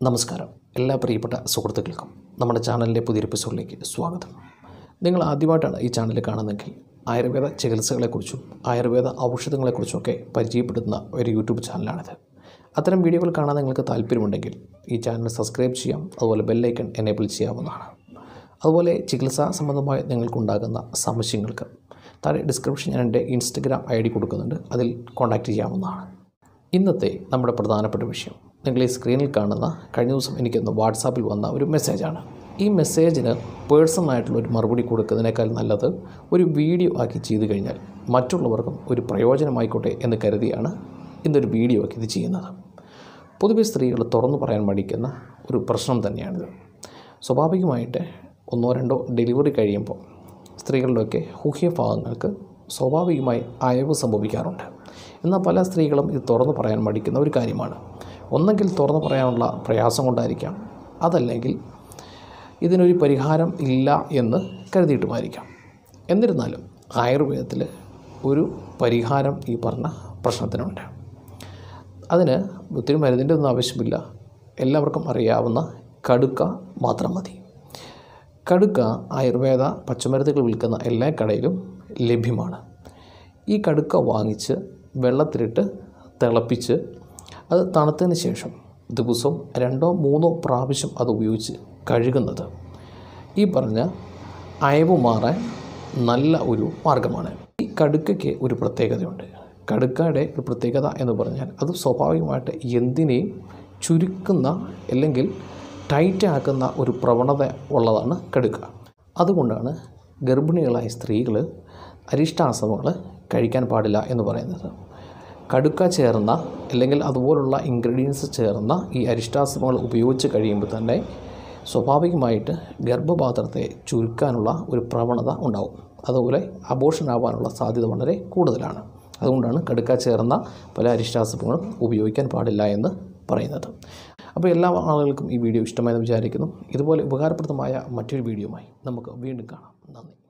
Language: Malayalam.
നമസ്കാരം എല്ലാ പ്രിയപ്പെട്ട സുഹൃത്തുക്കൾക്കും നമ്മുടെ ചാനലിലെ പുതിയൊരു എപ്പിസോഡിലേക്ക് സ്വാഗതം നിങ്ങൾ ആദ്യമായിട്ടാണ് ഈ ചാനൽ കാണുന്നതെങ്കിൽ ആയുർവേദ ചികിത്സകളെക്കുറിച്ചും ആയുർവേദ ഔഷധങ്ങളെക്കുറിച്ചുമൊക്കെ പരിചയപ്പെടുത്തുന്ന ഒരു യൂട്യൂബ് ചാനലാണിത് അത്തരം വീഡിയോകൾ കാണാൻ നിങ്ങൾക്ക് താല്പര്യമുണ്ടെങ്കിൽ ഈ ചാനൽ സബ്സ്ക്രൈബ് ചെയ്യാം അതുപോലെ ബെല്ലൈക്കൺ എനേബിൾ ചെയ്യാവുന്നതാണ് അതുപോലെ ചികിത്സാ സംബന്ധമായി നിങ്ങൾക്കുണ്ടാകുന്ന സംശയങ്ങൾക്ക് താഴെ ഡിസ്ക്രിപ്ഷൻ ഞാൻ എൻ്റെ ഇൻസ്റ്റഗ്രാം ഐ ഡി കൊടുക്കുന്നുണ്ട് അതിൽ കോൺടാക്റ്റ് ചെയ്യാവുന്നതാണ് ഇന്നത്തെ നമ്മുടെ പ്രധാനപ്പെട്ട വിഷയം നിങ്ങൾ ഈ സ്ക്രീനിൽ കാണുന്ന കഴിഞ്ഞ ദിവസം എനിക്കൊന്ന് വാട്സാപ്പിൽ വന്ന ഒരു മെസ്സേജാണ് ഈ മെസ്സേജിന് പേഴ്സണലായിട്ടുള്ള ഒരു മറുപടി കൊടുക്കുന്നതിനേക്കാൾ നല്ലത് ഒരു വീഡിയോ ആക്കി ചെയ്തു കഴിഞ്ഞാൽ മറ്റുള്ളവർക്കും ഒരു പ്രയോജനമായിക്കോട്ടെ എന്ന് കരുതിയാണ് ഇന്നൊരു വീഡിയോ ആക്കി ഇത് ചെയ്യുന്നത് പൊതുവെ സ്ത്രീകൾ തുറന്നു പറയാൻ മടിക്കുന്ന ഒരു പ്രശ്നം തന്നെയാണിത് സ്വാഭാവികമായിട്ട് ഒന്നോ രണ്ടോ ഡെലിവറി കഴിയുമ്പോൾ സ്ത്രീകളുടെയൊക്കെ ഹുഹ്യ ഭാഗങ്ങൾക്ക് സ്വാഭാവികമായി അയവ് സംഭവിക്കാറുണ്ട് എന്നാൽ പല സ്ത്രീകളും ഇത് തുറന്നു പറയാൻ മടിക്കുന്ന ഒരു കാര്യമാണ് ഒന്നെങ്കിൽ തുറന്നു പറയാനുള്ള പ്രയാസം കൊണ്ടായിരിക്കാം അതല്ലെങ്കിൽ ഇതിനൊരു പരിഹാരം ഇല്ല എന്ന് കരുതിയിട്ടുമായിരിക്കാം എന്നിരുന്നാലും ആയുർവേദത്തിൽ ഒരു പരിഹാരം ഈ പറഞ്ഞ പ്രശ്നത്തിനുണ്ട് അതിന് ഒത്തിരി മരുന്നിൻ്റെ ഒന്നും ആവശ്യമില്ല എല്ലാവർക്കും അറിയാവുന്ന കടുക്ക മാത്രം മതി കടുക്ക ആയുർവേദ പച്ചമരുന്നുകൾ വിൽക്കുന്ന എല്ലാ കടയിലും ലഭ്യമാണ് ഈ കടുക്ക വാങ്ങിച്ച് വെള്ളത്തിലിട്ട് തിളപ്പിച്ച് അത് തണുത്തതിന് ശേഷം ദിവസവും രണ്ടോ മൂന്നോ പ്രാവശ്യം അത് ഉപയോഗിച്ച് കഴുകുന്നത് ഈ പറഞ്ഞ അയവ് മാറാൻ നല്ല ഒരു മാർഗമാണ് ഈ കടുക്കയ്ക്ക് ഒരു പ്രത്യേകതയുണ്ട് കടുക്കയുടെ ഒരു പ്രത്യേകത എന്ന് പറഞ്ഞാൽ അത് സ്വാഭാവികമായിട്ട് എന്തിനേയും ചുരുക്കുന്ന അല്ലെങ്കിൽ ടൈറ്റ് ആക്കുന്ന ഒരു പ്രവണത ഉള്ളതാണ് കടുക്ക അതുകൊണ്ടാണ് ഗർഭിണികളായ സ്ത്രീകൾ അരിഷ്ടാസനങ്ങൾ കഴിക്കാൻ പാടില്ല എന്ന് പറയുന്നത് കടുക്ക ചേർന്ന അല്ലെങ്കിൽ അതുപോലുള്ള ഇൻഗ്രീഡിയൻസ് ചേർന്ന ഈ അരിഷ്ടാസനങ്ങൾ ഉപയോഗിച്ച് കഴിയുമ്പോൾ തന്നെ സ്വാഭാവികമായിട്ട് ഗർഭപാത്രത്തെ ചുരുക്കാനുള്ള ഒരു പ്രവണത ഉണ്ടാവും അതുപോലെ അബോഷൻ ആവാനുള്ള സാധ്യത വളരെ കൂടുതലാണ് അതുകൊണ്ടാണ് കടുക്ക ചേർന്ന പല അരിഷ്ടാസനങ്ങളും ഉപയോഗിക്കാൻ പാടില്ല എന്ന് പറയുന്നത് അപ്പോൾ എല്ലാ ആളുകൾക്കും ഈ വീഡിയോ ഇഷ്ടമായെന്ന് വിചാരിക്കുന്നു ഇതുപോലെ ഉപകാരപ്രദമായ മറ്റൊരു വീഡിയോയുമായി നമുക്ക് വീണ്ടും കാണാം നന്ദി